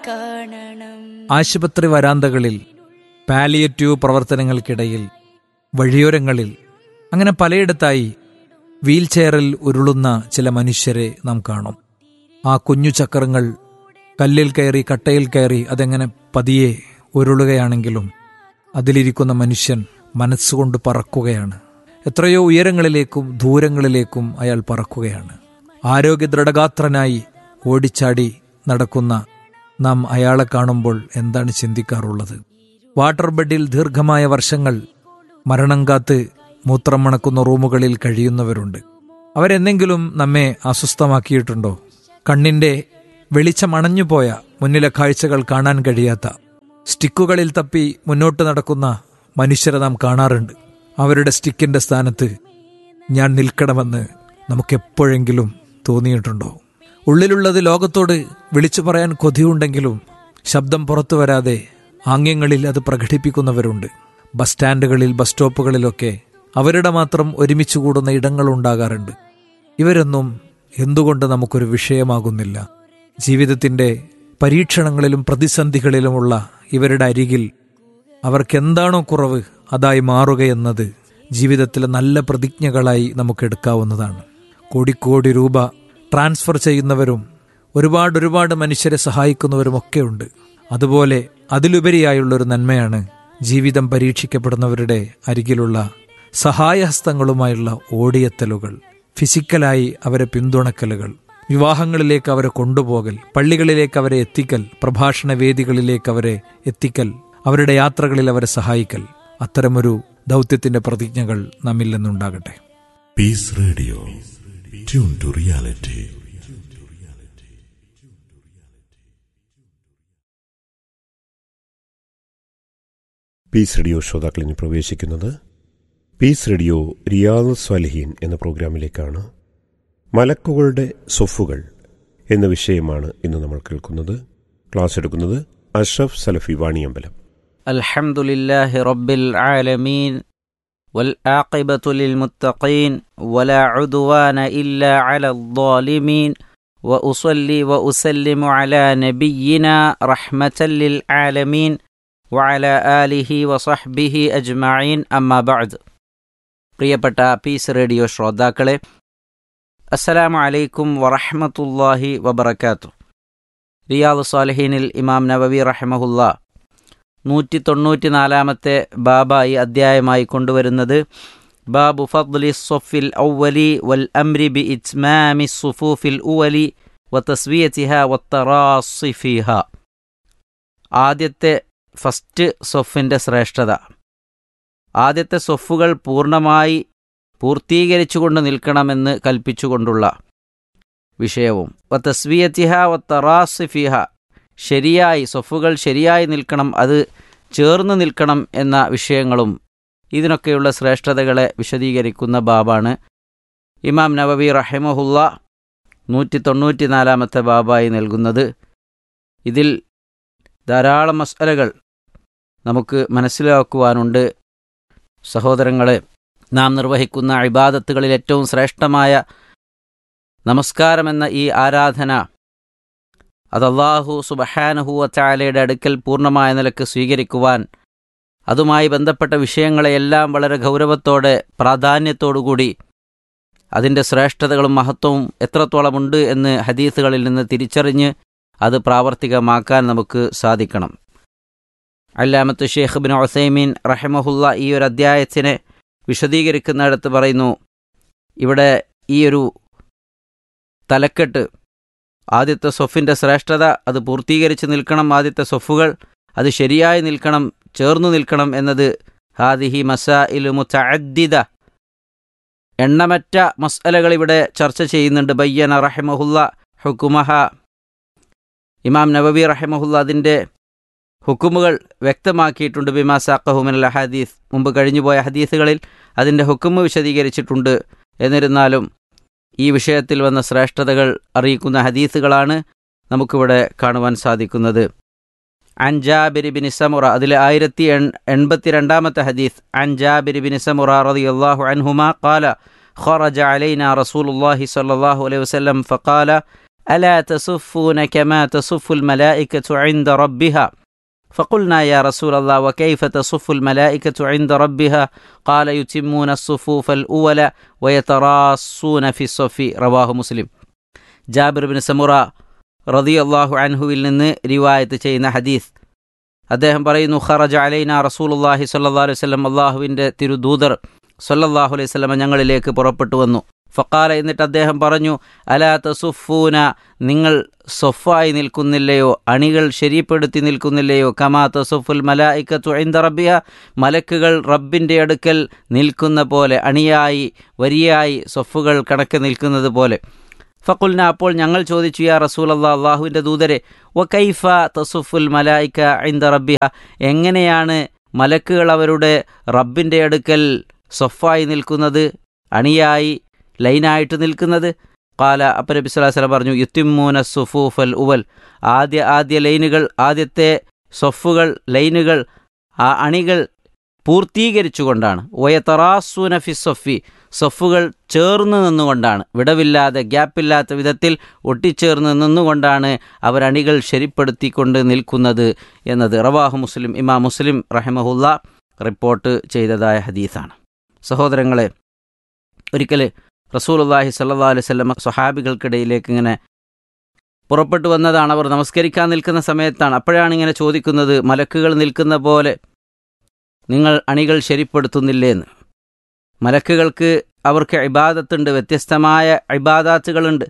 കാണണം ആശുപത്രി വരാന്തകളിൽ പാലിയേറ്റീവ് പ്രവർത്തനങ്ങൾക്കിടയിൽ വഴിയോരങ്ങളിൽ അങ്ങനെ പലയിടത്തായി വീൽചെയറിൽ ഉരുളുന്ന ചില മനുഷ്യരെ നാം കാണും ആ കുഞ്ഞു ചക്രങ്ങൾ കല്ലിൽ കയറി കട്ടയിൽ കയറി അതെങ്ങനെ പതിയെ ഉരുളുകയാണെങ്കിലും അതിലിരിക്കുന്ന മനുഷ്യൻ മനസ്സുകൊണ്ട് പറക്കുകയാണ് എത്രയോ ഉയരങ്ങളിലേക്കും ദൂരങ്ങളിലേക്കും അയാൾ പറക്കുകയാണ് ആരോഗ്യ ദൃഢഗാത്രനായി ഓടിച്ചാടി നടക്കുന്ന നാം അയാളെ കാണുമ്പോൾ എന്താണ് ചിന്തിക്കാറുള്ളത് വാട്ടർ ബെഡിൽ ദീർഘമായ വർഷങ്ങൾ മരണം കാത്ത് മൂത്രം മണക്കുന്ന റൂമുകളിൽ കഴിയുന്നവരുണ്ട് അവരെന്തെങ്കിലും നമ്മെ അസ്വസ്ഥമാക്കിയിട്ടുണ്ടോ കണ്ണിന്റെ വെളിച്ചമണഞ്ഞുപോയ മുന്നിലെ കാഴ്ചകൾ കാണാൻ കഴിയാത്ത സ്റ്റിക്കുകളിൽ തപ്പി മുന്നോട്ട് നടക്കുന്ന മനുഷ്യരെ നാം കാണാറുണ്ട് അവരുടെ സ്റ്റിക്കിന്റെ സ്ഥാനത്ത് ഞാൻ നിൽക്കണമെന്ന് നമുക്കെപ്പോഴെങ്കിലും തോന്നിയിട്ടുണ്ടോ ഉള്ളിലുള്ളത് ലോകത്തോട് വിളിച്ചു പറയാൻ കൊതിയുണ്ടെങ്കിലും ശബ്ദം പുറത്തു വരാതെ ആംഗ്യങ്ങളിൽ അത് പ്രകടിപ്പിക്കുന്നവരുണ്ട് ബസ് സ്റ്റാൻഡുകളിൽ ബസ് സ്റ്റോപ്പുകളിലൊക്കെ അവരുടെ മാത്രം ഒരുമിച്ച് കൂടുന്ന ഇടങ്ങളുണ്ടാകാറുണ്ട് ഇവരൊന്നും എന്തുകൊണ്ട് നമുക്കൊരു വിഷയമാകുന്നില്ല ജീവിതത്തിന്റെ പരീക്ഷണങ്ങളിലും പ്രതിസന്ധികളിലുമുള്ള ഇവരുടെ അരികിൽ അവർക്കെന്താണോ കുറവ് അതായി മാറുകയെന്നത് ജീവിതത്തിലെ നല്ല പ്രതിജ്ഞകളായി നമുക്ക് എടുക്കാവുന്നതാണ് കോടിക്കോടി രൂപ ട്രാൻസ്ഫർ ചെയ്യുന്നവരും ഒരുപാട് ഒരുപാട് മനുഷ്യരെ സഹായിക്കുന്നവരുമൊക്കെ ഉണ്ട് അതുപോലെ അതിലുപരിയായുള്ളൊരു നന്മയാണ് ജീവിതം പരീക്ഷിക്കപ്പെടുന്നവരുടെ അരികിലുള്ള സഹായഹസ്തങ്ങളുമായുള്ള ഓടിയെത്തലുകൾ ഫിസിക്കലായി അവരെ പിന്തുണക്കലുകൾ വിവാഹങ്ങളിലേക്ക് അവരെ കൊണ്ടുപോകൽ പള്ളികളിലേക്ക് അവരെ എത്തിക്കൽ പ്രഭാഷണ വേദികളിലേക്ക് അവരെ എത്തിക്കൽ അവരുടെ യാത്രകളിൽ അവരെ സഹായിക്കൽ അത്തരമൊരു ദൗത്യത്തിന്റെ പ്രതിജ്ഞകൾ നമ്മിൽ നിന്നുണ്ടാകട്ടെ peace radio tune to reality peace radio ശ്രോതാക്കളിന് പ്രവേശിക്കുന്നത് പീസ് റേഡിയോ റിയാദ് സ്വാലിഹീൻ എന്ന പ്രോഗ്രാമിലേക്കാണ് മലക്കുകളുടെ സൊഫുകൾ എന്ന വിഷയമാണ് ഇന്ന് നമ്മൾ കേൾക്കുന്നത് ക്ലാസ് എടുക്കുന്നത് അഷ്റഫ് സലഫി വാണിയമ്പലം الحمد لله رب العالمين والعاقبة للمتقين ولا عدوان إلا على الظالمين وأصلي وأسلم على نبينا رحمة للعالمين وعلى آله وصحبه أجمعين أما بعد പ്രിയപ്പെട്ട പീസ് റേഡിയോ ശ്രോതാക്കളെ അസ്സലാമു അലൈക്കും വറഹ്മത്തുള്ളാഹി വബറകാത്തു റിയാദ് സാലിഹീനിൽ ഇമാം നവവി റഹ്മഹുല്ല നൂറ്റി തൊണ്ണൂറ്റി നാലാമത്തെ ബാബായി അധ്യായമായി കൊണ്ടുവരുന്നത് ബാബു ഫദ്ലി സൊഫിൽ ഔവലി വൽ അംരി ബി ഇറ്റ്മാമി സുഫൂഫിൽ ഉവലി വ തസ്വിയത്തിഹ വത്തറാസിഫിഹ ആദ്യത്തെ ഫസ്റ്റ് സൊഫിൻ്റെ ശ്രേഷ്ഠത ആദ്യത്തെ സൊഫുകൾ പൂർണ്ണമായി പൂർത്തീകരിച്ചുകൊണ്ട് നിൽക്കണമെന്ന് കൽപ്പിച്ചുകൊണ്ടുള്ള വിഷയവും വ തസ്വിയത്തിഹ വത്തറാസിഫിഹ ശരിയായി സൊഫുകൾ ശരിയായി നിൽക്കണം അത് ചേർന്ന് നിൽക്കണം എന്ന വിഷയങ്ങളും ഇതിനൊക്കെയുള്ള ശ്രേഷ്ഠതകളെ വിശദീകരിക്കുന്ന ബാബാണ് ഇമാം നവവി റഹിമഹുല്ല നൂറ്റി തൊണ്ണൂറ്റി നാലാമത്തെ ബാബായി നൽകുന്നത് ഇതിൽ ധാരാളം മസലകൾ നമുക്ക് മനസ്സിലാക്കുവാനുണ്ട് സഹോദരങ്ങളെ നാം നിർവഹിക്കുന്ന ഇബാദത്തുകളിൽ ഏറ്റവും ശ്രേഷ്ഠമായ നമസ്കാരമെന്ന ഈ ആരാധന അത് അള്ളാഹു സുബഹാനഹുവ ചാലയുടെ അടുക്കൽ പൂർണ്ണമായ നിലക്ക് സ്വീകരിക്കുവാൻ അതുമായി ബന്ധപ്പെട്ട വിഷയങ്ങളെയെല്ലാം വളരെ ഗൗരവത്തോടെ പ്രാധാന്യത്തോടുകൂടി അതിൻ്റെ ശ്രേഷ്ഠതകളും മഹത്വവും എത്രത്തോളമുണ്ട് എന്ന് ഹദീസുകളിൽ നിന്ന് തിരിച്ചറിഞ്ഞ് അത് പ്രാവർത്തികമാക്കാൻ നമുക്ക് സാധിക്കണം അല്ലാമത്ത് ഷെയ്ഖ് ബിൻ ഒസൈമീൻ റഹമഹുല്ല ഈ ഒരു അധ്യായത്തിനെ വിശദീകരിക്കുന്നിടത്ത് പറയുന്നു ഇവിടെ ഈ ഒരു തലക്കെട്ട് ആദ്യത്തെ സൊഫിൻ്റെ ശ്രേഷ്ഠത അത് പൂർത്തീകരിച്ച് നിൽക്കണം ആദ്യത്തെ സൊഫുകൾ അത് ശരിയായി നിൽക്കണം ചേർന്നു നിൽക്കണം എന്നത് ഹാദിഹി മസാ ഇലു മുത്തഅദ്ദിദ എണ്ണമറ്റ മസ്അലകൾ ഇവിടെ ചർച്ച ചെയ്യുന്നുണ്ട് ബയ്യന റഹിമഹുല്ല ഹുക്കുമഹ ഇമാം നവബി റഹിമഹുല്ല അതിൻ്റെ ഹുക്കുമുകൾ വ്യക്തമാക്കിയിട്ടുണ്ട് ബിമാ സാഖഹുമിൻ ഹദീസ് മുമ്പ് കഴിഞ്ഞുപോയ ഹദീസുകളിൽ അതിൻ്റെ ഹുക്കുമ് വിശദീകരിച്ചിട്ടുണ്ട് എന്നിരുന്നാലും ഈ വിഷയത്തിൽ വന്ന ശ്രേഷ്ഠതകൾ അറിയിക്കുന്ന ഹദീസുകളാണ് നമുക്കിവിടെ കാണുവാൻ സാധിക്കുന്നത് അൻജാബിരി ബിൻ സമുറ അതിലെ ആയിരത്തി എൺ എൺപത്തി രണ്ടാമത്തെ ഹദീസ് അൻജാബിരി ബിൻ സമുറ റളിയല്ലാഹു അൻഹുമ ഖാല خرج علينا رسول الله صلى الله عليه وسلم فقال ألا تصفون كما تصف الملائكة عند ربها فقلنا يا رسول الله وكيف تصف الملائكة عند ربها قال يتمون الصفوف الأولى ويتراصون في الصف رواه مسلم ജാബിർ ബിൻ സമുറ റളിയല്ലാഹു അൻഹുവിൽ നിന്ന് റിവായത്ത് ചെയ്യുന്ന ഹദീസ് അദ്ദേഹം പറയുന്നു ഖറജ അലൈന റസൂലുള്ളാഹി സ്വല്ലല്ലാഹു അലൈഹി വസല്ലം അള്ളാഹുവിൻ്റെ തിരുദൂതർ സ്വല്ലല്ലാഹു അലൈഹി വസല്ലം ഞങ്ങളിലേക്ക് പുറപ്പെട്ടു വന്നു ഫക്കാല എന്നിട്ട് അദ്ദേഹം പറഞ്ഞു അലാ തസുഫൂന നിങ്ങൾ സൊഫായി നിൽക്കുന്നില്ലയോ അണികൾ ശരിപ്പെടുത്തി നിൽക്കുന്നില്ലയോ കമാ തസുഫുൽ മലായിക്കത്തു ഐന്ദ റബ്ബിയ മലക്കുകൾ റബ്ബിൻ്റെ അടുക്കൽ നിൽക്കുന്ന പോലെ അണിയായി വരിയായി സൊഫുകൾ കണക്ക് നിൽക്കുന്നത് പോലെ ഫക്കുൽന അപ്പോൾ ഞങ്ങൾ ചോദിച്ചു യാ റസൂൽ അള്ളാ അള്ളാഹുവിൻ്റെ ദൂതരെ വ കൈഫ തസുഫുൽ മലായിക്ക ഐന്ദ റബ്ബിയ എങ്ങനെയാണ് മലക്കുകൾ അവരുടെ റബ്ബിൻ്റെ അടുക്കൽ സൊഫായി നിൽക്കുന്നത് അണിയായി ലൈനായിട്ട് നിൽക്കുന്നത് കാല അപ്പ നബി സ്വലാഹു വസ്ലം പറഞ്ഞു യുത്തിമൂന സുഫൂഫൽ ഉവൽ ആദ്യ ആദ്യ ലൈനുകൾ ആദ്യത്തെ സൊഫുകൾ ലൈനുകൾ ആ അണികൾ പൂർത്തീകരിച്ചുകൊണ്ടാണ് ഒയത്തറാസൂന ഫി സൊഫി സൊഫുകൾ ചേർന്ന് നിന്നുകൊണ്ടാണ് വിടവില്ലാതെ ഗ്യാപ്പില്ലാത്ത വിധത്തിൽ ഒട്ടിച്ചേർന്ന് നിന്നുകൊണ്ടാണ് അവരണികൾ ശരിപ്പെടുത്തിക്കൊണ്ട് നിൽക്കുന്നത് എന്നത് റവാഹു മുസ്ലിം ഇമാം മുസ്ലിം റഹമഹുല്ല റിപ്പോർട്ട് ചെയ്തതായ ഹദീസാണ് സഹോദരങ്ങളെ ഒരിക്കൽ റസൂലുള്ളാഹി സല്ലാ അലൈഹി സ്വലമ സ്വഹാബികൾക്കിടയിലേക്ക് ഇങ്ങനെ പുറപ്പെട്ടു വന്നതാണ് അവർ നമസ്കരിക്കാൻ നിൽക്കുന്ന സമയത്താണ് അപ്പോഴാണ് ഇങ്ങനെ ചോദിക്കുന്നത് മലക്കുകൾ നിൽക്കുന്ന പോലെ നിങ്ങൾ അണികൾ ശരിപ്പെടുത്തുന്നില്ലേന്ന് മലക്കുകൾക്ക് അവർക്ക് ഇബാദത്തുണ്ട് വ്യത്യസ്തമായ ഇബാദാത്തുകളുണ്ട്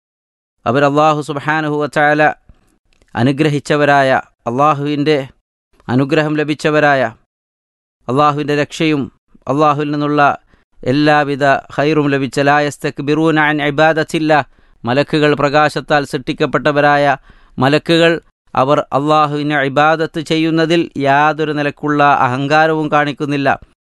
അവർ അള്ളാഹു സുബാനുഹുവച്ചായ അനുഗ്രഹിച്ചവരായ അള്ളാഹുവിൻ്റെ അനുഗ്രഹം ലഭിച്ചവരായ അള്ളാഹുവിൻ്റെ രക്ഷയും അള്ളാഹുവിൽ നിന്നുള്ള എല്ലാവിധ ഹൈറും ലഭിച്ച ലായസ്തക് ബിറൂനാൻ ഇബാദത്തില്ല മലക്കുകൾ പ്രകാശത്താൽ സൃഷ്ടിക്കപ്പെട്ടവരായ മലക്കുകൾ അവർ അള്ളാഹുവിനെ ഇബാദത്ത് ചെയ്യുന്നതിൽ യാതൊരു നിലക്കുള്ള അഹങ്കാരവും കാണിക്കുന്നില്ല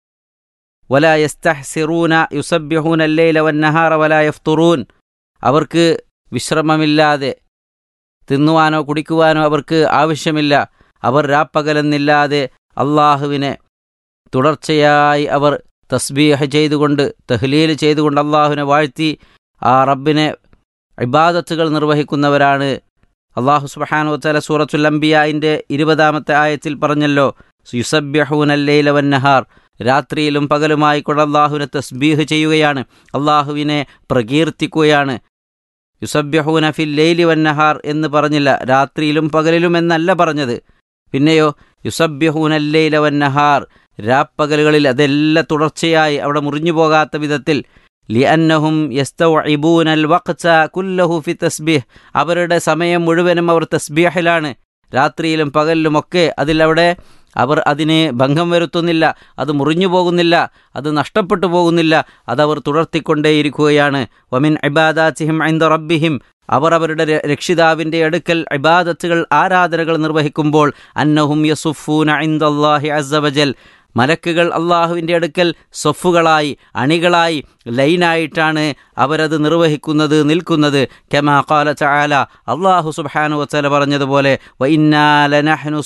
വല യസ്തഹ്സിറൂന യുസബ്യഹൂൻ അല്ലൈല വന്നഹാറ വല യഫ്തുറൂൻ അവർക്ക് വിശ്രമമില്ലാതെ തിന്നുവാനോ കുടിക്കുവാനോ അവർക്ക് ആവശ്യമില്ല അവർ രാപ്പകലെന്നില്ലാതെ അള്ളാഹുവിനെ തുടർച്ചയായി അവർ തസ്ബീഹ് ചെയ്തുകൊണ്ട് തഹ്ലീൽ ചെയ്തുകൊണ്ട് അള്ളാഹുവിനെ വാഴ്ത്തി ആ റബ്ബിനെ ഇബാദത്തുകൾ നിർവഹിക്കുന്നവരാണ് അള്ളാഹു സുബഹാനു വത്തല സൂറത്തുൽ അംബിയായിൻ്റെ ഇരുപതാമത്തെ ആയത്തിൽ പറഞ്ഞല്ലോ യുസബ്യഹൂനല്ലൈല വന്നഹാർ രാത്രിയിലും പകലുമായി കൊണ്ട് അള്ളാഹുവിനെ തസ്ബീഹ് ചെയ്യുകയാണ് അള്ളാഹുവിനെ പ്രകീർത്തിക്കുകയാണ് യുസബ്യഹൂന ഫിൽ ലൈലി വന്നഹാർ എന്ന് പറഞ്ഞില്ല രാത്രിയിലും പകലിലും എന്നല്ല പറഞ്ഞത് പിന്നെയോ യുസബ്യഹൂനല്ലൈല വന്നഹാർ രാപ്പകലുകളിൽ അതെല്ലാം തുടർച്ചയായി അവിടെ മുറിഞ്ഞു പോകാത്ത വിധത്തിൽ ലിഅന്നഹും യസ്തൗഇബൂനൽ വഖ്ത കുല്ലഹു ഫി തസ്ബീഹ് അവരുടെ സമയം മുഴുവനും അവർ തസ്ബീഹിലാണ് രാത്രിയിലും പകലിലുമൊക്കെ അതിലവിടെ അവർ അതിന് ഭംഗം വരുത്തുന്നില്ല അത് മുറിഞ്ഞു പോകുന്നില്ല അത് നഷ്ടപ്പെട്ടു പോകുന്നില്ല അതവർ തുടർത്തിക്കൊണ്ടേയിരിക്കുകയാണ് വമിൻ ഇബാദാത്തിഹിം ഐന്ദ റബ്ബിഹിം അവർ അവരുടെ രക്ഷിതാവിൻ്റെ അടുക്കൽ ഇബാദത്തുകൾ ആരാധനകൾ നിർവഹിക്കുമ്പോൾ അന്നഹും യസുഫൂന ഐന്ദല്ലാഹി അസവജൽ മലക്കുകൾ അള്ളാഹുവിൻ്റെ അടുക്കൽ സൊഫുകളായി അണികളായി ലൈനായിട്ടാണ് അവരത് നിർവഹിക്കുന്നത് നിൽക്കുന്നത് കെമാ കാല ചാല അള്ളാഹു സുബാനു വച്ചല പറഞ്ഞതുപോലെ വ ഇന്നാലനഹ്നു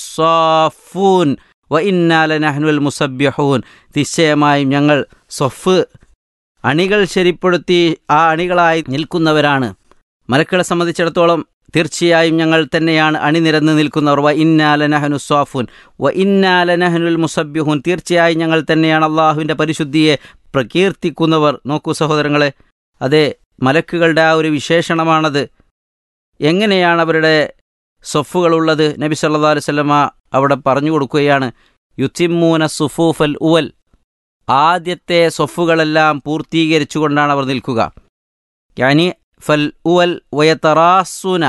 സോഫൂൻ വ ഇന്നാലനഹ്നുൽ മുസബ്യഹൂൻ നിശ്ചയമായും ഞങ്ങൾ സൊഫ് അണികൾ ശരിപ്പെടുത്തി ആ അണികളായി നിൽക്കുന്നവരാണ് മലക്കളെ സംബന്ധിച്ചിടത്തോളം തീർച്ചയായും ഞങ്ങൾ തന്നെയാണ് അണിനിരന്ന് നിൽക്കുന്നവർ വ ഇന്നാലനഹനു സ്വാഫുൻ വ ഇന്നാലനഹനുൽ മുസബ്യുഹുൻ തീർച്ചയായും ഞങ്ങൾ തന്നെയാണ് അള്ളാഹുവിൻ്റെ പരിശുദ്ധിയെ പ്രകീർത്തിക്കുന്നവർ നോക്കൂ സഹോദരങ്ങളെ അതെ മലക്കുകളുടെ ആ ഒരു വിശേഷണമാണത് എങ്ങനെയാണ് അവരുടെ സൊഫുകളുള്ളത് നബി സല്ലാ അലുസല്ലമ അവിടെ പറഞ്ഞു കൊടുക്കുകയാണ് യുത്തിമൂന സുഫൂഫൽ ഉവൽ ആദ്യത്തെ സൊഫുകളെല്ലാം പൂർത്തീകരിച്ചുകൊണ്ടാണ് അവർ നിൽക്കുക യാനി ഫൽ ഉവൽ വയത്തറാസുന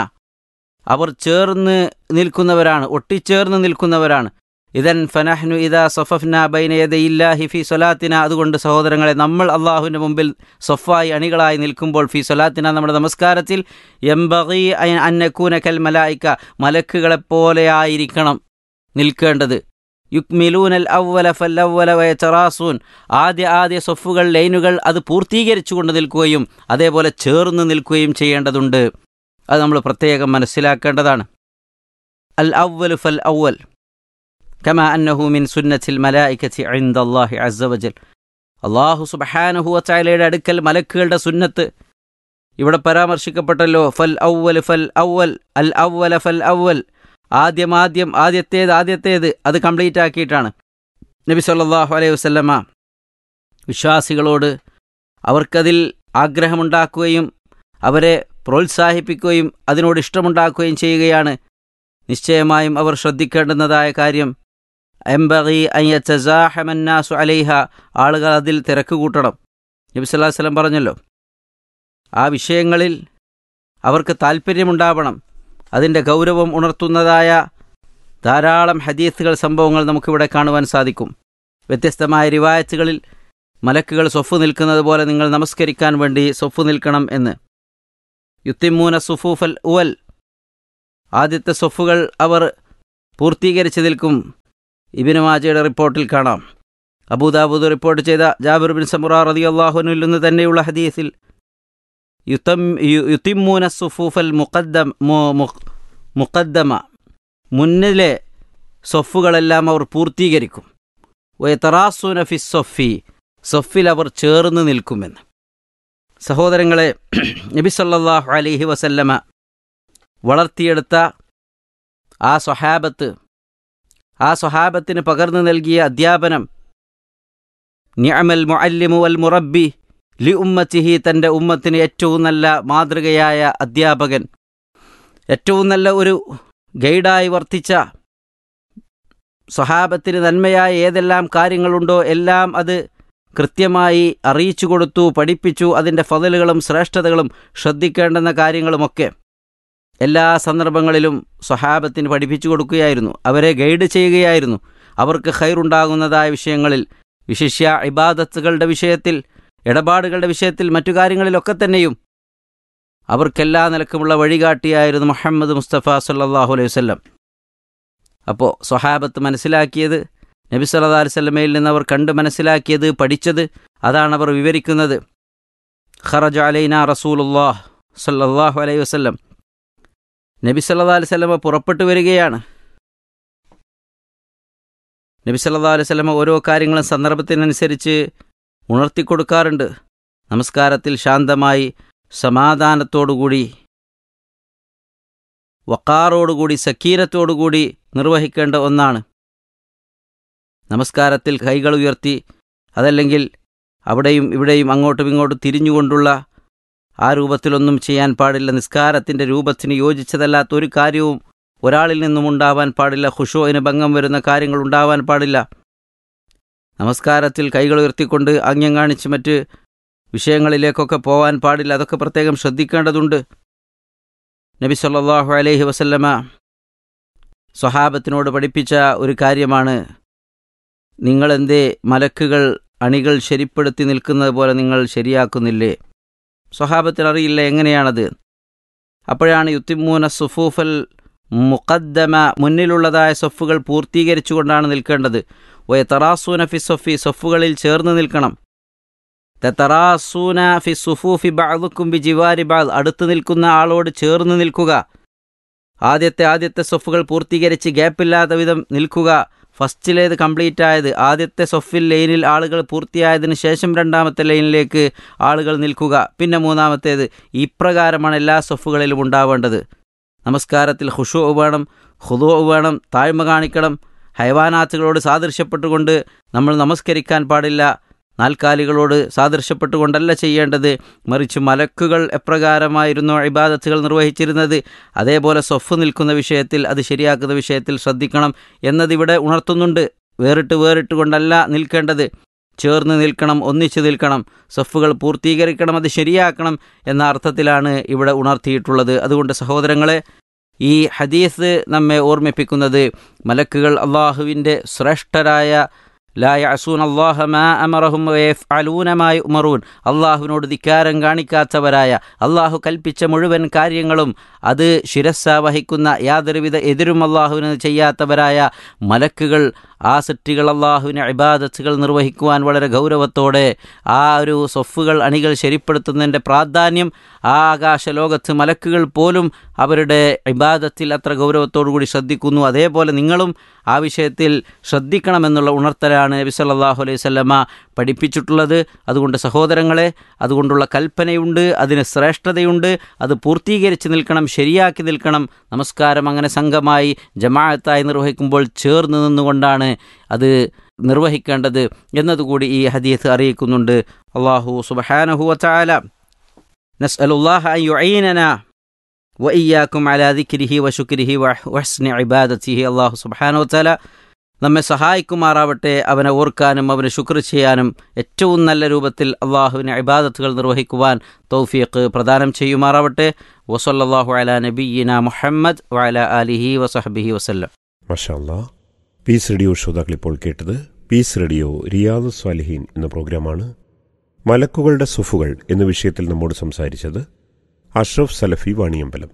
അവർ ചേർന്ന് നിൽക്കുന്നവരാണ് ഒട്ടിച്ചേർന്ന് നിൽക്കുന്നവരാണ് ഇതൻ ഫനഹ്നു ഇദാ സൊഫഫ്ന ബൈനയദയില്ലാഹി ഫി സൊലാത്തിന അതുകൊണ്ട് സഹോദരങ്ങളെ നമ്മൾ അള്ളാഹുവിൻ്റെ മുമ്പിൽ സൊഫായി അണികളായി നിൽക്കുമ്പോൾ ഫി സൊലാത്തിന നമ്മുടെ നമസ്കാരത്തിൽ എംബി അന്നക്കൂന കൽ മലായിക്ക മലക്കുകളെപ്പോലെ ആയിരിക്കണം നിൽക്കേണ്ടത് യുക്മിലൂനൽ അവല ഫല്ലവല വയ ചറാസൂൻ ആദ്യ ആദ്യ സൊഫുകൾ ലൈനുകൾ അത് പൂർത്തീകരിച്ചുകൊണ്ട് നിൽക്കുകയും അതേപോലെ ചേർന്ന് നിൽക്കുകയും ചെയ്യേണ്ടതുണ്ട് അത് നമ്മൾ പ്രത്യേകം മനസ്സിലാക്കേണ്ടതാണ് അൽ അവലു ഫൽ അവൽ കമ അന്നഹു മിൻ സുന്നത്തിൽ മലായിക്കത്തി ഐന്ദ അള്ളാഹി അസവജൽ അള്ളാഹു സുബഹാനഹു വച്ചാലയുടെ അടുക്കൽ മലക്കുകളുടെ സുന്നത്ത് ഇവിടെ പരാമർശിക്കപ്പെട്ടല്ലോ ഫൽ ഔവൽ ഫൽ ഔവൽ അൽ ഔവല ഫൽ ഔവൽ ആദ്യം ആദ്യം ആദ്യത്തേത് ആദ്യത്തേത് അത് കംപ്ലീറ്റ് ആക്കിയിട്ടാണ് നബി സല്ലല്ലാഹു അലൈഹി വസല്ലമ വിശ്വാസികളോട് അവർക്കതിൽ ആഗ്രഹമുണ്ടാക്കുകയും അവരെ പ്രോത്സാഹിപ്പിക്കുകയും അതിനോട് ഇഷ്ടമുണ്ടാക്കുകയും ചെയ്യുകയാണ് നിശ്ചയമായും അവർ ശ്രദ്ധിക്കേണ്ടുന്നതായ കാര്യം എംബി അയ്യച്ചാഹമന്നാസു അലൈഹ ആളുകൾ അതിൽ തിരക്ക് കൂട്ടണം നബി സല്ലല്ലാഹു അലൈഹി വസല്ലം പറഞ്ഞല്ലോ ആ വിഷയങ്ങളിൽ അവർക്ക് താല്പര്യമുണ്ടാവണം അതിൻ്റെ ഗൗരവം ഉണർത്തുന്നതായ ധാരാളം ഹദീസുകൾ സംഭവങ്ങൾ നമുക്കിവിടെ കാണുവാൻ സാധിക്കും വ്യത്യസ്തമായ റിവായത്തുകളിൽ മലക്കുകൾ സൊഫ് നിൽക്കുന്നത് പോലെ നിങ്ങൾ നമസ്കരിക്കാൻ വേണ്ടി സൊഫ് നിൽക്കണം എന്ന് യുത്തിമൂന സുഫൂഫൽ ഉവൽ ആദ്യത്തെ സൊഫുകൾ അവർ പൂർത്തീകരിച്ച് നിൽക്കും ഇബിന് മാജയുടെ റിപ്പോർട്ടിൽ കാണാം അബൂദാബൂദ് റിപ്പോർട്ട് ചെയ്ത ജാബിർ ബിൻ സമുറ റതി അള്ളാഹുനിൽ നിന്ന് തന്നെയുള്ള ഹദീസിൽ യുത്തം യു- യുത്തിമൂന സുഫൂഫൽ മുഖദ്ദം മു- മുഖ്- മുഖദ്ദമ മുന്നിലെ സൊഫുകളെല്ലാം അവർ പൂർത്തീകരിക്കും വയത്തറാസുന ഫി സൊഫി സൊഫിൽ അവർ ചേർന്ന് നിൽക്കുമെന്ന് സഹോദരങ്ങളെ നബി സല്ലല്ലാഹു അലൈഹി വസല്ലമ വളർത്തിയെടുത്ത ആ സ്വഹാബത്ത് ആ സ്വഹാബത്തിന് പകർന്നു നൽകിയ അധ്യാപനം നിഅമൽ മുഅല്ലിമു വൽ മുറബ്ബി ലി ഉമ്മത്തിഹി തൻ്റെ ഉമ്മത്തിന് ഏറ്റവും നല്ല മാതൃകയായ അധ്യാപകൻ ഏറ്റവും നല്ല ഒരു ഗൈഡായി വർത്തിച്ച സ്വഹാബത്തിന് നന്മയായ ഏതെല്ലാം കാര്യങ്ങളുണ്ടോ എല്ലാം അത് കൃത്യമായി അറിയിച്ചു കൊടുത്തു പഠിപ്പിച്ചു അതിൻ്റെ ഫതലുകളും ശ്രേഷ്ഠതകളും ശ്രദ്ധിക്കേണ്ടുന്ന കാര്യങ്ങളുമൊക്കെ എല്ലാ സന്ദർഭങ്ങളിലും സ്വഹാബത്തിന് പഠിപ്പിച്ചു കൊടുക്കുകയായിരുന്നു അവരെ ഗൈഡ് ചെയ്യുകയായിരുന്നു അവർക്ക് ഖൈറുണ്ടാകുന്നതായ വിഷയങ്ങളിൽ വിശിഷ്യ ഇബാദത്തുകളുടെ വിഷയത്തിൽ ഇടപാടുകളുടെ വിഷയത്തിൽ മറ്റു കാര്യങ്ങളിലൊക്കെ തന്നെയും അവർക്കെല്ലാ നിലക്കുമുള്ള വഴികാട്ടിയായിരുന്നു മുഹമ്മദ് മുസ്തഫ സല്ലാഹു അലൈഹി വസല്ലം അപ്പോൾ സ്വഹാബത്ത് മനസ്സിലാക്കിയത് നബി സല്ലല്ലാഹു അലൈഹി വസല്ലമയിൽ നിന്ന് അവർ കണ്ട് മനസ്സിലാക്കിയത് പഠിച്ചത് അതാണ് അവർ വിവരിക്കുന്നത് ഖറജ അലൈന റസൂലുല്ലാഹ് സല്ലല്ലാഹു അലൈഹി വസല്ലം നബി സല്ലല്ലാഹു അലൈഹി വസല്ലമ പുറപ്പെട്ടു വരികയാണ് നബി സല്ലല്ലാഹു അലൈഹി വസല്ലമ ഓരോ കാര്യങ്ങളും സന്ദർഭത്തിനനുസരിച്ച് ഉണർത്തിക്കൊടുക്കാറുണ്ട് നമസ്കാരത്തിൽ ശാന്തമായി സമാധാനത്തോടുകൂടി വക്കാറോടുകൂടി സക്കീനത്തോടുകൂടി നിർവഹിക്കേണ്ട ഒന്നാണ് നമസ്കാരത്തിൽ കൈകൾ ഉയർത്തി അതല്ലെങ്കിൽ അവിടെയും ഇവിടെയും അങ്ങോട്ടും ഇങ്ങോട്ടും തിരിഞ്ഞുകൊണ്ടുള്ള ആ രൂപത്തിലൊന്നും ചെയ്യാൻ പാടില്ല നിസ്കാരത്തിൻ്റെ രൂപത്തിന് യോജിച്ചതല്ലാത്ത ഒരു കാര്യവും ഒരാളിൽ നിന്നും ഉണ്ടാവാൻ പാടില്ല ഖുഷോയിന് ഭംഗം വരുന്ന കാര്യങ്ങൾ ഉണ്ടാവാൻ പാടില്ല നമസ്കാരത്തിൽ കൈകൾ ഉയർത്തിക്കൊണ്ട് ആംഗ്യം കാണിച്ച് മറ്റ് വിഷയങ്ങളിലേക്കൊക്കെ പോവാൻ പാടില്ല അതൊക്കെ പ്രത്യേകം ശ്രദ്ധിക്കേണ്ടതുണ്ട് നബി സല്ലല്ലാഹു അലൈഹി വസല്ലമ സ്വഹാബത്തിനോട് പഠിപ്പിച്ച ഒരു കാര്യമാണ് നിങ്ങളെന്തേ മലക്കുകൾ അണികൾ ശരിപ്പെടുത്തി നിൽക്കുന്നത് പോലെ നിങ്ങൾ ശരിയാക്കുന്നില്ലേ സ്വഹാബത്തിന് അറിയില്ല എങ്ങനെയാണത് അപ്പോഴാണ് യുത്തിമൂന സുഫൂഫൽ മുഖദ്ദമ മുന്നിലുള്ളതായ സൊഫുകൾ പൂർത്തീകരിച്ചുകൊണ്ടാണ് നിൽക്കേണ്ടത് വയ തറാസൂന ഫി സൊഫി സൊഫുകളിൽ ചേർന്ന് നിൽക്കണം തറാസൂന ഫി സുഫൂഫി ബാദുക്കും ബി ജിവാരി ബാദ് അടുത്ത് നിൽക്കുന്ന ആളോട് ചേർന്ന് നിൽക്കുക ആദ്യത്തെ ആദ്യത്തെ സൊഫുകൾ പൂർത്തീകരിച്ച് ഗ്യാപ്പില്ലാത്ത വിധം നിൽക്കുക ഫസ്റ്റിലേത് കംപ്ലീറ്റ് ആയത് ആദ്യത്തെ സൊഫിൽ ലൈനിൽ ആളുകൾ പൂർത്തിയായതിനു ശേഷം രണ്ടാമത്തെ ലൈനിലേക്ക് ആളുകൾ നിൽക്കുക പിന്നെ മൂന്നാമത്തേത് ഇപ്രകാരമാണ് എല്ലാ സൊഫുകളിലും ഉണ്ടാവേണ്ടത് നമസ്കാരത്തിൽ ഹുഷു വേണം ഹുദു വേണം താഴ്മ കാണിക്കണം ഹൈവാനാത്തുകളോട് സാദൃശ്യപ്പെട്ടുകൊണ്ട് നമ്മൾ നമസ്കരിക്കാൻ പാടില്ല നാൽക്കാലികളോട് സാദൃശ്യപ്പെട്ടുകൊണ്ടല്ല ചെയ്യേണ്ടത് മറിച്ച് മലക്കുകൾ എപ്രകാരമായിരുന്നു ഇബാദത്തുകൾ നിർവഹിച്ചിരുന്നത് അതേപോലെ സൊഫ് നിൽക്കുന്ന വിഷയത്തിൽ അത് ശരിയാക്കുന്ന വിഷയത്തിൽ ശ്രദ്ധിക്കണം എന്നതിവിടെ ഉണർത്തുന്നുണ്ട് വേറിട്ട് വേറിട്ട് കൊണ്ടല്ല നിൽക്കേണ്ടത് ചേർന്ന് നിൽക്കണം ഒന്നിച്ചു നിൽക്കണം സൊഫുകൾ പൂർത്തീകരിക്കണം അത് ശരിയാക്കണം എന്ന അർത്ഥത്തിലാണ് ഇവിടെ ഉണർത്തിയിട്ടുള്ളത് അതുകൊണ്ട് സഹോദരങ്ങളെ ഈ ഹദീസ് നമ്മെ ഓർമ്മിപ്പിക്കുന്നത് മലക്കുകൾ അള്ളാഹുവിൻ്റെ ശ്രേഷ്ഠരായ ലാ യഅസൂൻ അള്ളാഹ മാ അമറഹും അലൂനമായി ഉമറൂൻ അള്ളാഹുവിനോട് ധിക്കാരം കാണിക്കാത്തവരായ അള്ളാഹു കൽപ്പിച്ച മുഴുവൻ കാര്യങ്ങളും അത് ശിരസ്സ വഹിക്കുന്ന യാതൊരുവിധ എതിരും അള്ളാഹുവിന് ചെയ്യാത്തവരായ മലക്കുകൾ ആ സെറ്റുകൾ അള്ളാഹുവിനെ ഇബാദത്തുകൾ നിർവഹിക്കുവാൻ വളരെ ഗൗരവത്തോടെ ആ ഒരു സൊഫുകൾ അണികൾ ശരിപ്പെടുത്തുന്നതിൻ്റെ പ്രാധാന്യം ആ ആകാശ ലോകത്ത് മലക്കുകൾ പോലും അവരുടെ ഇബാദത്തിൽ അത്ര ഗൗരവത്തോടു കൂടി ശ്രദ്ധിക്കുന്നു അതേപോലെ നിങ്ങളും ആ വിഷയത്തിൽ ശ്രദ്ധിക്കണമെന്നുള്ള ഉണർത്തലാണ് നബി സല്ലല്ലാഹു അലൈഹി വസല്ലമ പഠിപ്പിച്ചിട്ടുള്ളത് അതുകൊണ്ട് സഹോദരങ്ങളെ അതുകൊണ്ടുള്ള കൽപ്പനയുണ്ട് അതിന് ശ്രേഷ്ഠതയുണ്ട് അത് പൂർത്തീകരിച്ച് നിൽക്കണം ശരിയാക്കി നിൽക്കണം നമസ്കാരം അങ്ങനെ സംഘമായി ജമാഅത്തായി നിർവഹിക്കുമ്പോൾ ചേർന്ന് നിന്നുകൊണ്ടാണ് അത് നിർവഹിക്കേണ്ടത് എന്നതുകൂടി ഈ ഹദീസ് അറിയിക്കുന്നുണ്ട് അള്ളാഹു സുബഹാനഹു വതആല നസ്അലുല്ലാഹ അൻ യുഈനന വഇയ്യാക്കും അലാ ദിക്രിഹി വശുക്രിഹി വഹ്സ്നി ഇബാദത്തിഹി അള്ളാഹു സുബ്ഹാനഹു വതആല നമ്മെ സഹായിക്കുമാറാവട്ടെ അവനെ ഓർക്കാനും അവനെ ശുക്ർ ചെയ്യാനും ഏറ്റവും നല്ല രൂപത്തിൽ അള്ളാഹുവിനെ ഇബാദത്തുകൾ നിർവഹിക്കുവാൻ തൗഫീഖ് പ്രദാനം ചെയ്യുമാറാവട്ടെ വസല്ലല്ലാഹു അലാ നബിയ്യിന മുഹമ്മദ് വഅല ആലിഹി വസഹബിഹി വസല്ലം മഷാല്ല പീസ് റേഡിയോ ശ്രോതാക്കൾ ഇപ്പോൾ കേട്ടത് പീസ് റേഡിയോ റിയാദ് സ്വാലിഹീൻ എന്ന പ്രോഗ്രാമാണ് മലക്കുകളുടെ സുഫുകൾ എന്ന വിഷയത്തിൽ നമ്മോട് സംസാരിച്ചത് അഷ്റഫ് സലഫി വാണിയമ്പലം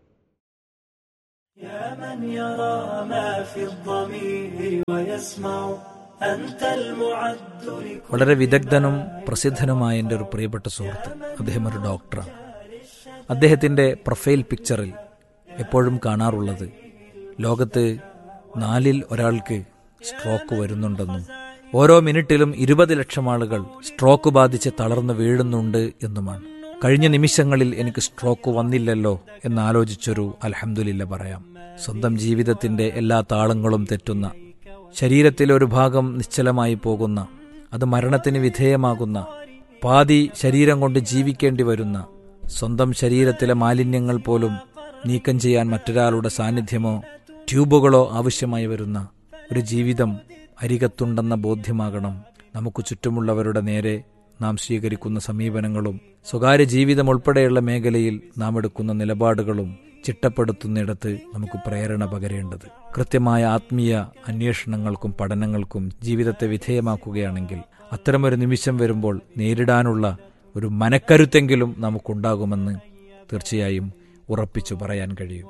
يا من يرى ما في الضمير ويسمع أنت المعد لكل വളരെ വിദഗ്ധനും പ്രസിദ്ധനുമായ എൻ്റെ ഒരു പ്രിയപ്പെട്ട സുഹൃത്ത് അദ്ദേഹം ഒരു ഡോക്ടറാണ് അദ്ദേഹത്തിൻ്റെ പ്രൊഫൈൽ പിക്ചറിൽ എപ്പോഴും കാണാറുള്ളത് ലോകത്ത് നാലിൽ ഒരാൾക്ക് സ്ട്രോക്ക് വരുന്നുണ്ടെന്നും ഓരോ മിനിറ്റിലും ഇരുപത് ലക്ഷം ആളുകൾ സ്ട്രോക്ക് ബാധിച്ച് തളർന്നു വീഴുന്നുണ്ട് എന്നുമാണ് കഴിഞ്ഞ നിമിഷങ്ങളിൽ എനിക്ക് സ്ട്രോക്ക് വന്നില്ലല്ലോ എന്നാലോചിച്ചൊരു അൽഹംദുലില്ല പറയാം സ്വന്തം ജീവിതത്തിന്റെ എല്ലാ താളങ്ങളും തെറ്റുന്ന ശരീരത്തിലെ ഒരു ഭാഗം നിശ്ചലമായി പോകുന്ന അത് മരണത്തിന് വിധേയമാകുന്ന പാതി ശരീരം കൊണ്ട് ജീവിക്കേണ്ടി വരുന്ന സ്വന്തം ശരീരത്തിലെ മാലിന്യങ്ങൾ പോലും നീക്കം ചെയ്യാൻ മറ്റൊരാളുടെ സാന്നിധ്യമോ ട്യൂബുകളോ ആവശ്യമായി വരുന്ന ഒരു ജീവിതം അരികത്തുണ്ടെന്ന ബോധ്യമാകണം നമുക്ക് ചുറ്റുമുള്ളവരുടെ നേരെ നാം സ്വീകരിക്കുന്ന സമീപനങ്ങളും സ്വകാര്യ ജീവിതം ഉൾപ്പെടെയുള്ള മേഖലയിൽ നാം എടുക്കുന്ന നിലപാടുകളും ചിട്ടപ്പെടുത്തുന്നിടത്ത് നമുക്ക് പ്രേരണ പകരേണ്ടത് കൃത്യമായ ആത്മീയ അന്വേഷണങ്ങൾക്കും പഠനങ്ങൾക്കും ജീവിതത്തെ വിധേയമാക്കുകയാണെങ്കിൽ അത്തരമൊരു നിമിഷം വരുമ്പോൾ നേരിടാനുള്ള ഒരു മനക്കരുത്തെങ്കിലും നമുക്കുണ്ടാകുമെന്ന് തീർച്ചയായും ഉറപ്പിച്ചു പറയാൻ കഴിയും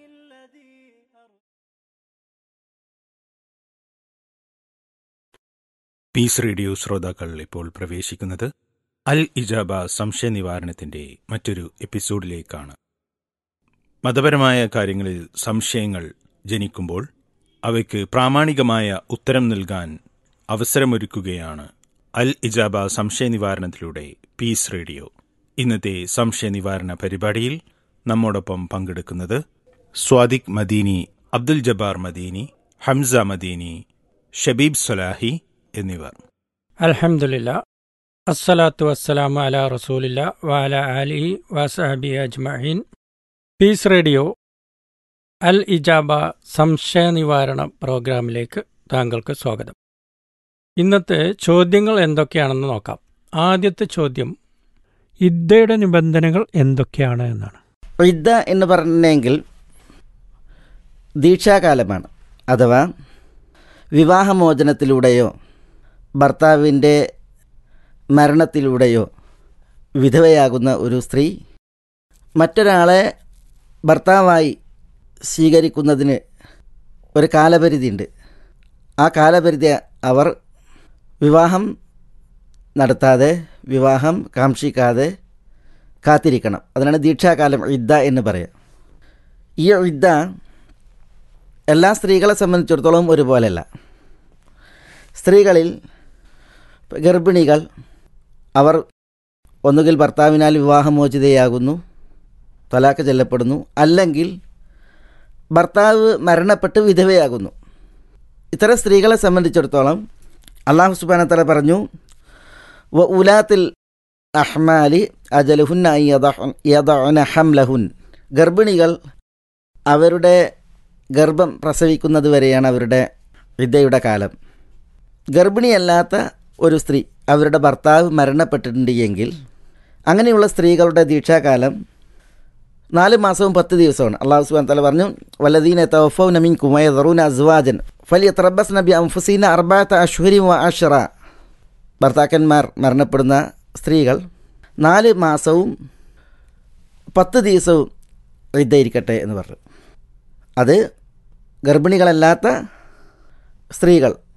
പീസ് റേഡിയോ ശ്രോതാക്കൾ ഇപ്പോൾ പ്രവേശിക്കുന്നത് അൽ ഇജാബ സംശയ നിവാരണത്തിന്റെ മറ്റൊരു എപ്പിസോഡിലേക്കാണ് മതപരമായ കാര്യങ്ങളിൽ സംശയങ്ങൾ ജനിക്കുമ്പോൾ അവയ്ക്ക് പ്രാമാണികമായ ഉത്തരം നൽകാൻ അവസരമൊരുക്കുകയാണ് അൽ ഇജാബ സംശയ നിവാരണത്തിലൂടെ പീസ് റേഡിയോ ഇന്നത്തെ സംശയ നിവാരണ പരിപാടിയിൽ നമ്മോടൊപ്പം പങ്കെടുക്കുന്നത് സ്വാദിഖ് മദീനി അബ്ദുൽ ജബ്ബാർ മദീനി ഹംസ മദീനി ഷബീബ് സലാഹി എന്നിവർ അൽഹംദുലില്ല അസ്സലാത്തു വസ്സലാമു അല റസൂലില്ല വാല അലിഹി വസഹബി അജ്മഈൻ പീസ് റേഡിയോ അൽ ഇജാബ സംശയ നിവാരണ പ്രോഗ്രാമിലേക്ക് താങ്കൾക്ക് സ്വാഗതം ഇന്നത്തെ ചോദ്യങ്ങൾ എന്തൊക്കെയാണെന്ന് നോക്കാം ആദ്യത്തെ ചോദ്യം ഇദ്ദയുടെ നിബന്ധനകൾ എന്തൊക്കെയാണ് എന്നാണ് ഇദ്ദ എന്ന് പറഞ്ഞെങ്കിൽ ദീക്ഷാകാലമാണ് അഥവാ വിവാഹമോചനത്തിലൂടെയോ ഭർത്താവിൻ്റെ മരണത്തിലൂടെയോ വിധവയാകുന്ന ഒരു സ്ത്രീ മറ്റൊരാളെ ഭർത്താവായി സ്വീകരിക്കുന്നതിന് ഒരു കാലപരിധിയുണ്ട് ആ കാലപരിധി അവർ വിവാഹം നടത്താതെ വിവാഹം കാക്ഷിക്കാതെ കാത്തിരിക്കണം അതിനാണ് ദീക്ഷാകാലം ഇദ്ദ എന്ന് പറയാം ഈ ഇദ്ദ എല്ലാ സ്ത്രീകളെ സംബന്ധിച്ചിടത്തോളം ഒരുപോലെയല്ല സ്ത്രീകളിൽ ഗർഭിണികൾ അവർ ഒന്നുകിൽ ഭർത്താവിനാൽ വിവാഹമോചിതയാകുന്നു തലാക്ക് ചെല്ലപ്പെടുന്നു അല്ലെങ്കിൽ ഭർത്താവ് മരണപ്പെട്ട് വിധവയാകുന്നു ഇത്തരം സ്ത്രീകളെ സംബന്ധിച്ചിടത്തോളം അള്ളാഹു സുബാനത്തല പറഞ്ഞു വ ഉലാത്തിൽ അഹ്മാലി അജലുഹുൻ ഹംലഹുൻ ഗർഭിണികൾ അവരുടെ ഗർഭം പ്രസവിക്കുന്നത് വരെയാണ് അവരുടെ വിദ്യയുടെ കാലം ഗർഭിണിയല്ലാത്ത ഒരു സ്ത്രീ അവരുടെ ഭർത്താവ് മരണപ്പെട്ടിട്ടുണ്ട് എങ്കിൽ അങ്ങനെയുള്ള സ്ത്രീകളുടെ ദീക്ഷാകാലം നാല് മാസവും പത്ത് ദിവസമാണ് അള്ളാഹു സുബാൻ തല പറഞ്ഞു വല്ലദീന തവഫൗ നമീൻ കുമയ ദറൂന അസ്വാജൻ ഫലിയ ത്രബസ് നബി അംഫുസീന അർബാത്ത അഷ്ഹരി വ അഷറ ഭർത്താക്കന്മാർ മരണപ്പെടുന്ന സ്ത്രീകൾ നാല് മാസവും പത്ത് ദിവസവും ഇതായിരിക്കട്ടെ എന്ന് പറഞ്ഞു അത് ഗർഭിണികളല്ലാത്ത സ്ത്രീകൾ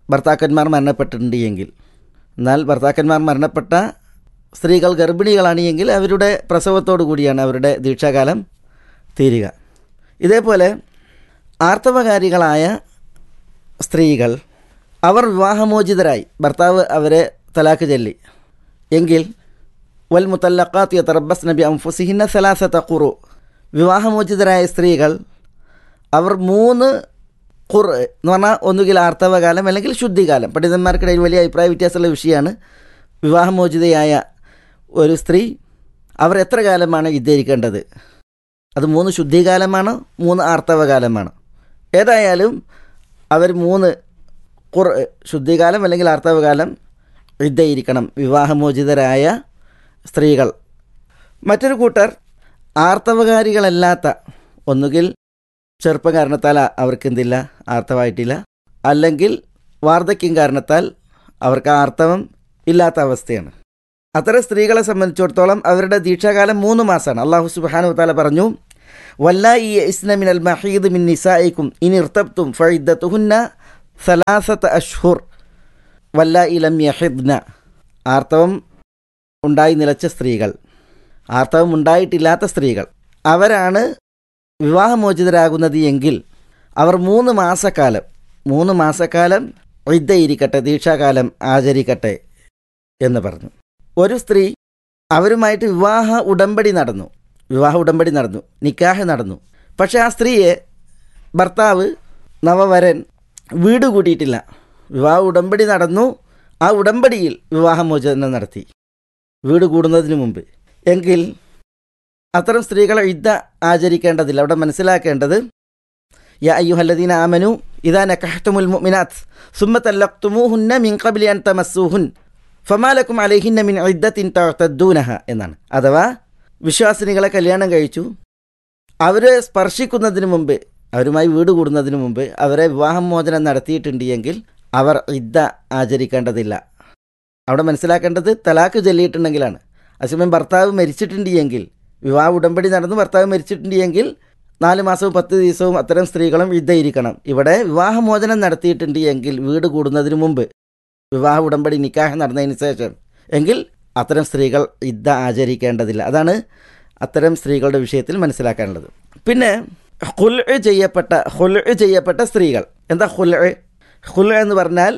ഭർത്താക്കന്മാർ മരണപ്പെട്ടിട്ടുണ്ട് എങ്കിൽ എന്നാൽ ഭർത്താക്കന്മാർ മരണപ്പെട്ട സ്ത്രീകൾ ഗർഭിണികളാണ് എങ്കിൽ അവരുടെ പ്രസവത്തോടു കൂടിയാണ് അവരുടെ ദീക്ഷാകാലം തീരുക ഇതേപോലെ ആർത്തവകാരികളായ സ്ത്രീകൾ അവർ വിവാഹമോചിതരായി ഭർത്താവ് അവരെ തലാക്ക് ചൊല്ലി എങ്കിൽ വൽ മുത്തല്ലക്കാത്ത് യത്തറബസ് നബി അംഫുസിഹിന്ന സലാസത്ത ഖുറു വിവാഹമോചിതരായ സ്ത്രീകൾ അവർ മൂന്ന് ഖുർ എന്ന് പറഞ്ഞാൽ ഒന്നുകിൽ ആർത്തവകാലം അല്ലെങ്കിൽ ശുദ്ധികാലം പണ്ഡിതന്മാർക്കിടയിൽ വലിയ അഭിപ്രായ വ്യത്യാസമുള്ള വിഷയമാണ് വിവാഹമോചിതയായ ഒരു സ്ത്രീ അവർ എത്ര കാലമാണ് വിദ്യയിരിക്കേണ്ടത് അത് മൂന്ന് ശുദ്ധികാലമാണോ മൂന്ന് ആർത്തവകാലമാണോ ഏതായാലും അവർ മൂന്ന് ഖുർ ശുദ്ധികാലം അല്ലെങ്കിൽ ആർത്തവകാലം വിദ്യയിരിക്കണം വിവാഹമോചിതരായ സ്ത്രീകൾ മറ്റൊരു കൂട്ടർ ആർത്തവകാരികളല്ലാത്ത ഒന്നുകിൽ ചെറുപ്പം കാരണത്താൽ അവർക്ക് എന്തില്ല ആർത്തവമായിട്ടില്ല അല്ലെങ്കിൽ വാർദ്ധക്യം കാരണത്താൽ അവർക്ക് ആർത്തവം ഇല്ലാത്ത അവസ്ഥയാണ് അത്തരം സ്ത്രീകളെ സംബന്ധിച്ചിടത്തോളം അവരുടെ ദീക്ഷാകാലം മൂന്ന് മാസമാണ് അള്ളാഹു സുബാനു താല പറഞ്ഞു വല്ല ഈ ഇസ്നമിൻ അൽ മഹീദ് മിൻ നിസായിക്കും ഇനി ഇർത്തബ്തും ഫൈദത്തുഹുന്ന സലാസത്ത് അഷ്ഹുർ വല്ല ഇലം യഹിദ്ന ആർത്തവം ഉണ്ടായി നിലച്ച സ്ത്രീകൾ ആർത്തവം ഉണ്ടായിട്ടില്ലാത്ത സ്ത്രീകൾ അവരാണ് വിവാഹമോചിതരാകുന്നത് എങ്കിൽ അവർ മൂന്ന് മാസക്കാലം മൂന്ന് മാസക്കാലം ഇരിക്കട്ടെ ദീക്ഷാകാലം ആചരിക്കട്ടെ എന്ന് പറഞ്ഞു ഒരു സ്ത്രീ അവരുമായിട്ട് വിവാഹ ഉടമ്പടി നടന്നു വിവാഹ ഉടമ്പടി നടന്നു നിക്കാഹ് നടന്നു പക്ഷേ ആ സ്ത്രീയെ ഭർത്താവ് നവവരൻ വീട് കൂട്ടിയിട്ടില്ല വിവാഹ ഉടമ്പടി നടന്നു ആ ഉടമ്പടിയിൽ വിവാഹമോചനം നടത്തി വീട് കൂടുന്നതിന് മുമ്പ് എങ്കിൽ അത്തരം സ്ത്രീകളെ യുദ്ധ ആചരിക്കേണ്ടതില്ല അവിടെ മനസ്സിലാക്കേണ്ടത് യാ അയ്യുഹല്ലദീന ആമനു ഇതാ നക്കഹ്തുമുൽ മുഅ്മിനാത്ത് സുമ്മ തല്ലഖ്തുമൂഹുന്ന മിൻ ഖബ്ലി അൻ തമസ്സൂഹുൻ ഫമാലക്കും അലൈഹിന്ന മിൻ ഇദ്ദത്തിൻ തഅതദ്ദൂനഹ എന്നാണ് അഥവാ വിശ്വാസിനികളെ കല്യാണം കഴിച്ചു അവരെ സ്പർശിക്കുന്നതിന് മുമ്പ് അവരുമായി വീട് കൂടുന്നതിന് മുമ്പ് അവരെ വിവാഹമോചനം നടത്തിയിട്ടുണ്ട് എങ്കിൽ അവർ ഇദ്ദ ആചരിക്കേണ്ടതില്ല അവിടെ മനസ്സിലാക്കേണ്ടത് തലാക്ക് ചൊല്ലിയിട്ടുണ്ടെങ്കിലാണ് അതേസമയം ഭർത്താവ് മരിച്ചിട്ടുണ്ട് എങ്കിൽ വിവാഹ ഉടമ്പടി നടന്ന് ഭർത്താവ് മരിച്ചിട്ടുണ്ട് എങ്കിൽ നാല് മാസവും പത്ത് ദിവസവും അത്തരം സ്ത്രീകളും ഇരിക്കണം ഇവിടെ വിവാഹമോചനം നടത്തിയിട്ടുണ്ട് എങ്കിൽ വീട് കൂടുന്നതിന് മുമ്പ് വിവാഹ ഉടമ്പടി നിക്കാഹ് നടന്നതിന് ശേഷം എങ്കിൽ അത്തരം സ്ത്രീകൾ ഇദ്ദ ആചരിക്കേണ്ടതില്ല അതാണ് അത്തരം സ്ത്രീകളുടെ വിഷയത്തിൽ മനസ്സിലാക്കാനുള്ളത് പിന്നെ ഹുൽ ചെയ്യപ്പെട്ട ഹുൽ ചെയ്യപ്പെട്ട സ്ത്രീകൾ എന്താ ഹുൽ ഹുൽ എന്ന് പറഞ്ഞാൽ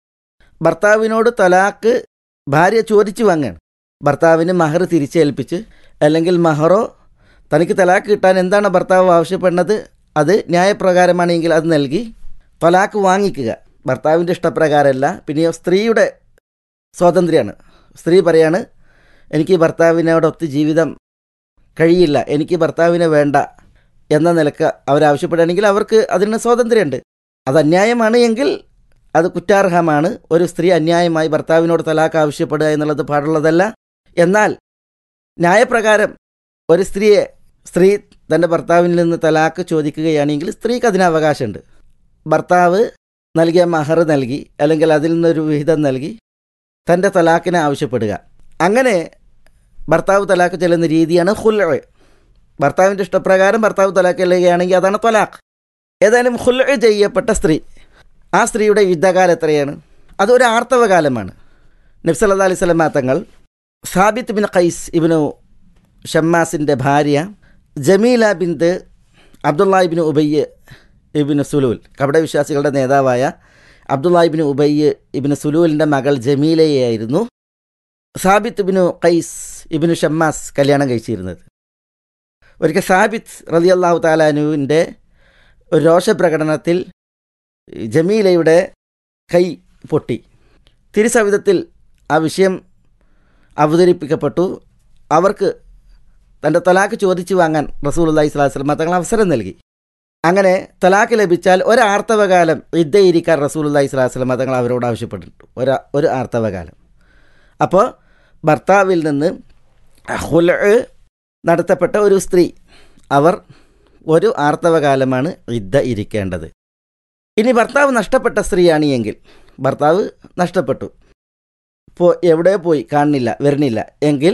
ഭർത്താവിനോട് തലാക്ക് ഭാര്യ ചോദിച്ചു വാങ്ങാണ് ഭർത്താവിന് മഹർ തിരിച്ചേൽപ്പിച്ച് അല്ലെങ്കിൽ മഹറോ തനിക്ക് തലാക്ക് കിട്ടാൻ എന്താണ് ഭർത്താവ് ആവശ്യപ്പെടുന്നത് അത് ന്യായപ്രകാരമാണെങ്കിൽ അത് നൽകി തലാക്ക് വാങ്ങിക്കുക ഭർത്താവിൻ്റെ ഇഷ്ടപ്രകാരമല്ല പിന്നെയോ സ്ത്രീയുടെ സ്വാതന്ത്ര്യമാണ് സ്ത്രീ പറയാണ് എനിക്ക് ഭർത്താവിനോടൊത്ത് ജീവിതം കഴിയില്ല എനിക്ക് ഭർത്താവിനെ വേണ്ട എന്ന നിലക്ക് അവരാവശ്യപ്പെടുകയാണെങ്കിൽ അവർക്ക് അതിന് സ്വാതന്ത്ര്യമുണ്ട് അത് അന്യായമാണ് എങ്കിൽ അത് കുറ്റാർഹമാണ് ഒരു സ്ത്രീ അന്യായമായി ഭർത്താവിനോട് തലാക്ക് ആവശ്യപ്പെടുക എന്നുള്ളത് പാടുള്ളതല്ല എന്നാൽ ന്യായപ്രകാരം ഒരു സ്ത്രീയെ സ്ത്രീ തൻ്റെ ഭർത്താവിൽ നിന്ന് തലാക്ക് ചോദിക്കുകയാണെങ്കിൽ സ്ത്രീക്ക് അതിന് അവകാശമുണ്ട് ഭർത്താവ് നൽകിയ മഹർ നൽകി അല്ലെങ്കിൽ അതിൽ നിന്നൊരു വിഹിതം നൽകി തൻ്റെ തലാക്കിനെ ആവശ്യപ്പെടുക അങ്ങനെ ഭർത്താവ് തലാക്ക് ചെല്ലുന്ന രീതിയാണ് ഹുൽ ഭർത്താവിൻ്റെ ഇഷ്ടപ്രകാരം ഭർത്താവ് തലാക്ക് ചെല്ലുകയാണെങ്കിൽ അതാണ് തലാഖ് ഏതായാലും ഹുൽ ചെയ്യപ്പെട്ട സ്ത്രീ ആ സ്ത്രീയുടെ യുദ്ധകാലം എത്രയാണ് അതൊരു ആർത്തവകാലമാണ് നബ്സല്ലാ അലൈഹി സ്വലമാ തങ്ങൾ സാബിത്ത് ബിൻ ഖൈസ് ഇബിനു ഷമ്മാസിൻ്റെ ഭാര്യ ജമീല ബിന്ത് അബ്ദുള്ള ഇബിന് ഉബയ്യ് ഇബിന് സുലൂൽ കപടവിശ്വാസികളുടെ നേതാവായ അബ്ദുള്ള ഇബിന് ഉബയ്യ് ഇബിന് സുലൂലിൻ്റെ മകൾ ജമീലയായിരുന്നു സാബിത്ത് ഇബിനു ഖൈസ് ഇബിനു ഷമ്മാസ് കല്യാണം കഴിച്ചിരുന്നത് ഒരിക്കൽ സാബിത്ത് റലി അള്ളാഹു താലാനുവിൻ്റെ ഒരു രോഷപ്രകടനത്തിൽ ജമീലയുടെ കൈ പൊട്ടി തിരുസവിധത്തിൽ ആ വിഷയം അവതരിപ്പിക്കപ്പെട്ടു അവർക്ക് തൻ്റെ തലാക്ക് ചോദിച്ചു വാങ്ങാൻ റസൂൽ അള്ളഹി സ്വലാസ്ലമ തങ്ങൾ അവസരം നൽകി അങ്ങനെ തലാക്ക് ലഭിച്ചാൽ ഒരു ആർത്തവകാലം ഇദ്ദയിരിക്കാൻ റസൂൽ അള്ളഹി സ്വലാസ്ലമ തങ്ങൾ അവരോട് ആവശ്യപ്പെട്ടിട്ടുണ്ട് ഒരു ഒരു ആർത്തവകാലം അപ്പോൾ ഭർത്താവിൽ നിന്ന് ഹുല നടത്തപ്പെട്ട ഒരു സ്ത്രീ അവർ ഒരു ആർത്തവകാലമാണ് ഇദ്ദ ഇരിക്കേണ്ടത് ഇനി ഭർത്താവ് നഷ്ടപ്പെട്ട സ്ത്രീയാണ് എങ്കിൽ ഭർത്താവ് നഷ്ടപ്പെട്ടു ഇപ്പോൾ എവിടെ പോയി കാണുന്നില്ല വരണില്ല എങ്കിൽ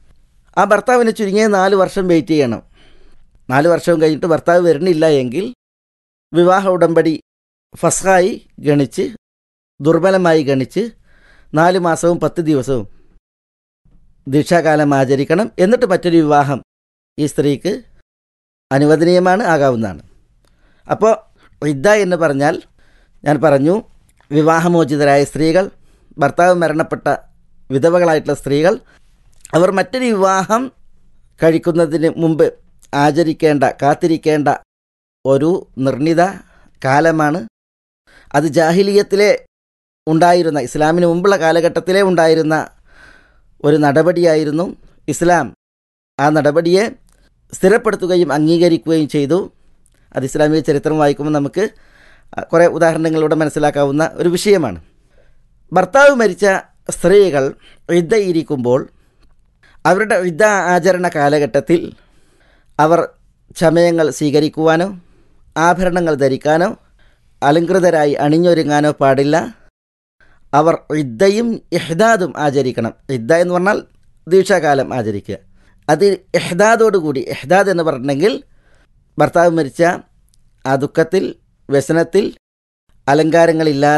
ആ ഭർത്താവിനെ ചുരുങ്ങിയ നാല് വർഷം വെയിറ്റ് ചെയ്യണം നാല് വർഷവും കഴിഞ്ഞിട്ട് ഭർത്താവ് വരണില്ല എങ്കിൽ വിവാഹ ഉടമ്പടി ഫസ്ഹായി ഗണിച്ച് ദുർബലമായി ഗണിച്ച് നാല് മാസവും പത്ത് ദിവസവും ദീക്ഷാകാലം ആചരിക്കണം എന്നിട്ട് മറ്റൊരു വിവാഹം ഈ സ്ത്രീക്ക് അനുവദനീയമാണ് ആകാവുന്നതാണ് അപ്പോൾ ഇദ്ദ എന്ന് പറഞ്ഞാൽ ഞാൻ പറഞ്ഞു വിവാഹമോചിതരായ സ്ത്രീകൾ ഭർത്താവ് മരണപ്പെട്ട വിധവകളായിട്ടുള്ള സ്ത്രീകൾ അവർ മറ്റൊരു വിവാഹം കഴിക്കുന്നതിന് മുമ്പ് ആചരിക്കേണ്ട കാത്തിരിക്കേണ്ട ഒരു നിർണിത കാലമാണ് അത് ജാഹിലീയത്തിലെ ഉണ്ടായിരുന്ന ഇസ്ലാമിന് മുമ്പുള്ള കാലഘട്ടത്തിലെ ഉണ്ടായിരുന്ന ഒരു നടപടിയായിരുന്നു ഇസ്ലാം ആ നടപടിയെ സ്ഥിരപ്പെടുത്തുകയും അംഗീകരിക്കുകയും ചെയ്തു അത് ഇസ്ലാമിക ചരിത്രം വായിക്കുമ്പോൾ നമുക്ക് കുറേ ഉദാഹരണങ്ങളിലൂടെ മനസ്സിലാക്കാവുന്ന ഒരു വിഷയമാണ് ഭർത്താവ് മരിച്ച സ്ത്രീകൾ ഇരിക്കുമ്പോൾ അവരുടെ യുദ്ധ ആചരണ കാലഘട്ടത്തിൽ അവർ ചമയങ്ങൾ സ്വീകരിക്കുവാനോ ആഭരണങ്ങൾ ധരിക്കാനോ അലങ്കൃതരായി അണിഞ്ഞൊരുങ്ങാനോ പാടില്ല അവർ ഇദ്ദയും ഇഹ്ദാദും ആചരിക്കണം ഇദ്ദ എന്ന് പറഞ്ഞാൽ ദീക്ഷാകാലം ആചരിക്കുക അത് ഇഹ്ദാദോടുകൂടി ഇഹ്ദാദ് എന്ന് പറഞ്ഞിട്ടുണ്ടെങ്കിൽ ഭർത്താവ് മരിച്ച ആ ദുഃഖത്തിൽ വ്യസനത്തിൽ അലങ്കാരങ്ങളില്ലാതെ